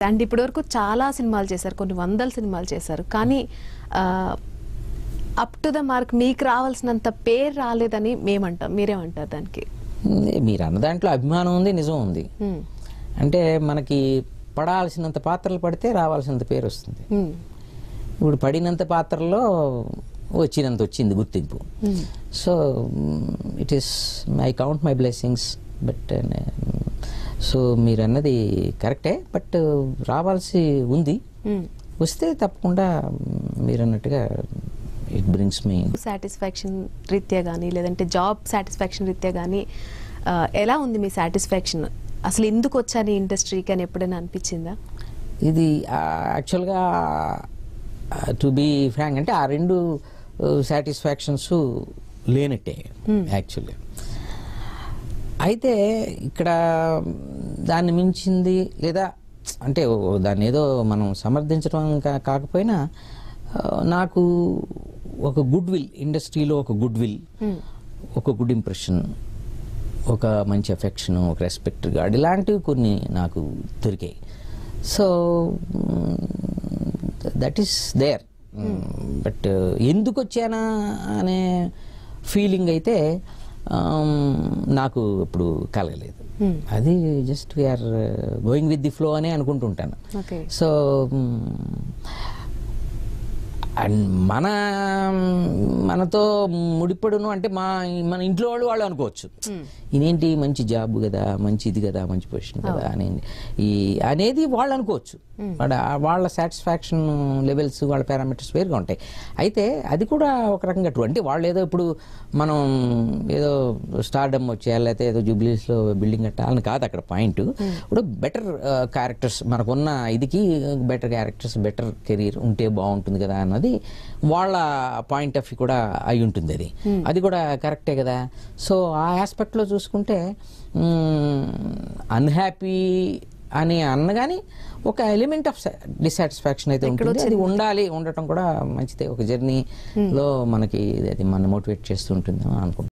And ఇప్పటి వరకు చాలా సినిమాలు చేశారు కొన్ని వందల సినిమాలు చేశారు కానీ అప్ టు ద మార్క్ మీకు రావాల్సినంత పేరు రాలేదని మేమంటాం మీరేమంటారు దానికి మీరు అన్న దాంట్లో అభిమానం ఉంది నిజం ఉంది మ్మ్. అంటే మనకి పడాల్సినంత పాత్రలు పడితే రావాల్సినంత పేరు వస్తుంది మ్మ్. ఇప్పుడు పడినంత పాత్రలో వచ్చినంత వచ్చింది గుర్తింపు so it is I count my blessings but so మీరు అన్నది కరెక్టే బట్ రావాల్సి ఉంది మ్మ్. వస్తే తప్పకుండా మీరు అన్నట్టుగా ఇట్ బ్రింగ్స్ మీ సాటిస్ఫాక్షన్ రీత్యా కానీ లేదంటే జాబ్ సాటిస్ఫాక్షన్ రీత్యా కానీ ఆ, ఎలా ఉంది మీ సాటిస్ఫాక్షన్ అసలు ఎందుకు వచ్చాను ఈ ఇండస్ట్రీకి అని ఎప్పుడైనా అనిపించిందా ఇది యాక్చువల్గా టు బీ ఫ్రాంక్ అంటే ఆ రెండు సాటిస్ఫాక్షన్స్ లేనట్టే యాక్చువల్లీ అయితే ఇక్కడ దాన్ని మించింది లేదా అంటే ఓ- దాన్ని ఏదో మనం సమర్థించడం కా- కాకపోయినా ఆ, నాకు ఒక గుడ్ విల్ ఇండస్ట్రీలో ఒక గుడ్ విల్ ఒక గుడ్ ఇంప్రెషన్ ఒక మంచి అఫెక్షన్ ఒక రెస్పెక్ట్ గార్డ్ ఇలాంటివి కొన్ని నాకు దొరికాయి so that is there but ఎందుకు వచ్చానా అనే ఫీలింగ్ అయితే um, నాకు ఇప్పుడు కలగలేదు అది just we're going with the flow అనే అనుకుంటుంటాను ఓకే సో అండ్ మన మనతో ముడిపడును అంటే మా మన ఇంట్లో వాళ్ళు వాళ్ళు అనుకోవచ్చు ఇదేంటి మంచి జాబ్ కదా మంచి ఇది కదా మంచి పొజిషన్ కదా అని ఈ అనేది వాళ్ళు అనుకోవచ్చు వాళ్ళ వాళ్ళ సాటిస్ఫాక్షన్ లెవెల్స్ వాళ్ళ పారామీటర్స్ వేరుగా ఉంటాయి అయితే అది కూడా ఒక రకంగా true. అంటే వాళ్ళు ఏదో ఇప్పుడు మనం ఏదో స్టార్డమ్ వచ్చేయాలి లేకపోతే ఏదో జూబ్లీస్లో బిల్డింగ్ కట్టాలని కాదు అక్కడ పాయింట్ ఇప్పుడు బెటర్ క్యారెక్టర్స్ మనకున్న ఇదికి బెటర్ క్యారెక్టర్స్ బెటర్ కెరీర్ ఉంటే బాగుంటుంది కదా అన్నది వాళ్ళ పాయింట్ ఆఫ్ వ్యూ కూడా అయి ఉంటుంది అది అది కూడా కరెక్టే కదా సో ఆ ఆస్పెక్ట్లో చూసుకుంటే అన్హ్యాపీ అని అన్నగాని ఒక ఎలిమెంట్ ఆఫ్ డిసాటిస్ఫాక్షన్ అయితే ఉంటుంది అది ఉండాలి ఉండటం కూడా మంచిదే ఒక జర్నీలో మనకి అది మన మోటివేట్ చేస్తూ ఉంటుంది అనుకుంటున్నాను